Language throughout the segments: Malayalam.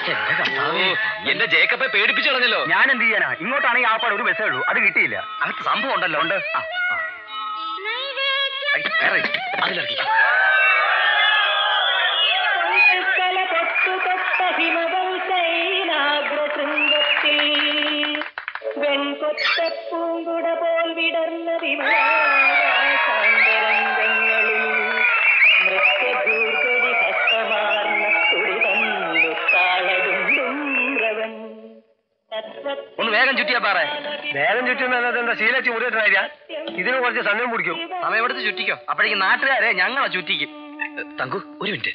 എന്റെ ജേക്കപ്പെ പേടിപ്പിച്ചു കളഞ്ഞല്ലോ ഞാൻ എന്ത് ചെയ്യാനാ ഇങ്ങോട്ടാണെങ്കിൽ ആ പാടെ ഒരു ബസ്സേ ഉള്ളൂ അത് കിട്ടിയില്ല അകത്ത് സംഭവം ഉണ്ടല്ലോ ഉണ്ട് ആ, ആ. ഐ, വേറെ ഇല്ല. അതിലിറക്കി കല തൊട്ടു തൊട്ട ഹിമവൽ ശൈലാഗ്രശൃംഗത്തിൽ വെൺകൊറ്റ പൂങ്കുട പോൽ വിടർന്ന വിമലാകാശാന്തരംഗങ്ങളിൽ നൃത്യഭൂർഗതി ഹസ്തമാർന്ന തുടിതന്നു താളടുണ്ടും രവൻ ഒന്ന് വേഗം ചുറ്റിയാ പാറേ വേഗം ചുറ്റുന്ന എന്താ ശീലച്ച് മുറിയിട്ടാ ഇതിന് കുറച്ച് സമയം പിടിക്കും സമയമെടുത്ത് ചുറ്റിക്കോ അപ്പോഴേക്കും നാട്ടുകാരെ ഞങ്ങളെ ചുറ്റിക്കും തങ്കു ഒരു മിനിറ്റ്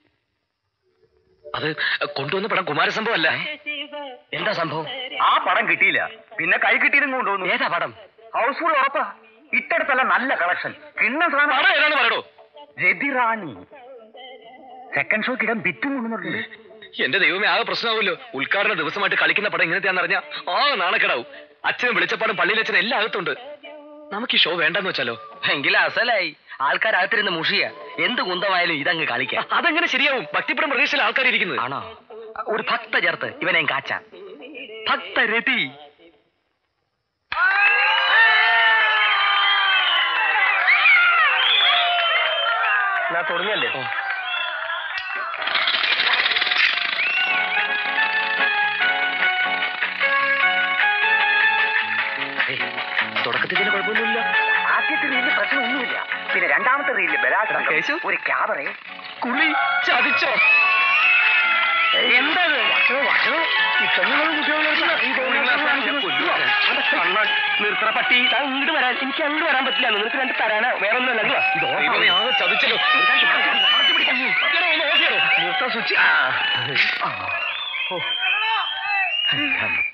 അത് കൊണ്ടുവന്ന പടം കുമാരസംഭവം അല്ല എന്താ സംഭവം ആ പടം കിട്ടിയില്ല പിന്നെ കൈ കിട്ടിയതും കൊണ്ടുവന്നു ഏതാ പടം ഹൗസ്ഫുൾ ഉറപ്പാ ഇട്ടടുത്തല്ല നല്ല കളക്ഷൻ കിണ്ണ സാധനം പടം ഏതാന്ന് പറയടോ രതിറാണി സെക്കൻഡ് ഷോക്ക് ഇടാൻ ബിറ്റും കൊണ്ടുവന്നിട്ടുണ്ട് എന്റെ ദൈവമേ ആകെ പ്രശ്നമാവുമല്ലോ ഉദ്ഘാടന ദിവസമായിട്ട് കളിക്കുന്ന പടം ഇങ്ങനത്തെയാന്ന് അറിഞ്ഞാ ആ നാണക്കെടാവും അച്ഛനും വെളിച്ചപ്പാടും പള്ളിയിലച്ഛനും എല്ലാം അകത്തുണ്ട് നമുക്ക് ഈ ഷോ വേണ്ടെന്ന് വെച്ചാലോ എങ്കിലും അസലായി ആൾക്കാരകത്തിരുന്ന് മുഷിയ എന്ത് കുന്തമായാലും ഇതങ്ങ് കളിക്കാം അതെങ്ങനെ ശരിയാവും ഭക്തിപ്പടം പ്രതീക്ഷയിൽ ആൾക്കാർ ഇരിക്കുന്നത് ആണോ ഒരു ഭക്ത ചേർത്ത് ഇവനെയും കാച്ചാൻ ഭക്തരതി ഞാൻ തുടങ്ങിയല്ലേ തുടക്കത്തിൽ ഇതിന് കുഴപ്പമൊന്നുമില്ല ആദ്യത്തെ റീലിൽ പ്രശ്നമൊന്നുമില്ല പിന്നെ രണ്ടാമത്തെ റീലിൽ ബലാത്സംഗം കേശു? ഒരു ക്യാബറേ കുളി ചതിച്ചോ എന്താ നിർത്തണ പട്ടി താൻ ഇങ്ങോട്ട് വരാൻ എനിക്ക് അങ്ങോട്ട് വരാൻ പറ്റില്ല നിനക്ക് രണ്ട് തരാനാ വേറെ ഒന്നും അല്ല ദൈവമേ, ആകെ ചതിച്ചല്ലോ നിർത്താൻ സ്വിച്ച്